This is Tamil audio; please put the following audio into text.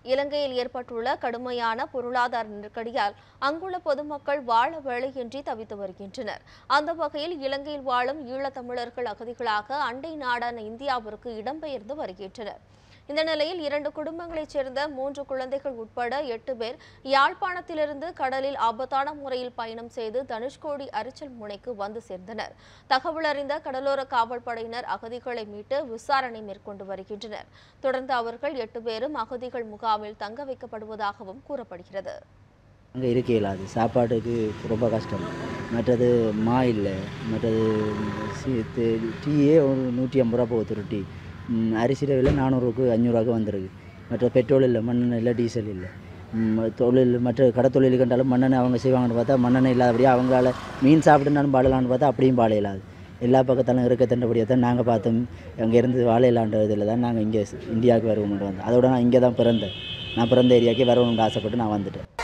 இலங்கையில் ஏற்பட்டுள்ள கடுமையான பொருளாதார நெருக்கடியால் அங்குள்ள பொதுமக்கள் வாழ வேலையின்றி தவித்து வருகின்றனர் அந்த வகையில் இலங்கையில் வாழும் ஈழத்தமிழர்கள் அகதிகளாக அண்டை நாடான இந்தியாவிற்கு இடம்பெயர்ந்து வருகின்றனர் இந்த நிலையில் இரண்டு குடும்பங்களைச் சேர்ந்த மூன்று குழந்தைகள் உட்பட எட்டு பேர் யாழ்ப்பாணத்திலிருந்து கடலில் ஆபத்தான முறையில் பயணம் செய்து தனுஷ்கோடி அரிச்சல் முனைக்கு வந்து சேர்ந்தனர் தகவல் அறிந்த கடலோர காவல் படையினர் அகதிகளை மீட்டு விசாரணை மேற்கொண்டு வருகின்றனர் தொடர்ந்து அவர்கள் எட்டு பேரும் அகதிகள் முகாமில் தங்க வைக்கப்படுவதாகவும் கூறப்படுகிறது அங்கே இருக்க இயலாது சாப்பாட்டுக்கு ரொம்ப கஷ்டம் மற்றது மா இல்லை மற்றது சி- தி- டீயே ஒரு நூற்றி ஐம்பது ரூபா போகுது ஒரு டீ ம், அரிசி விலை நானூறுக்கு அஞ்சூறுவாக்கு வந்திருக்கு மற்ற பெட்ரோல் இல்லை மண்ணெண்ணெய் இல்லை டீசல் இல்லை ம், தொழில் மற்ற கடை தொழில் கண்டாலும் மண்ணெண்ணெய் அவங்க செய்வாங்கன்னு பார்த்தா மண்ணெண்ணெய் இல்லாதபடியே அவங்களால மீன் சாப்பிட்டுனாலும் பாடலான்னு பார்த்தா அப்படியும் பாட இயலாது எல்லா பக்கத்தாலும் இருக்க தண்டபடியாக தான் நாங்கள் பார்த்தோம் அங்கேருந்து வாழையிலான்ற இதில் தான் நாங்கள் இங்கே இந்தியாவுக்கு வருவோம்னு வந்தோம் அதோட நான் இங்கே தான் பிறந்தேன் நான் பிறந்த ஏரியாவுக்கே வரணும்னு ஆசைப்பட்டு நான் வந்துட்டேன்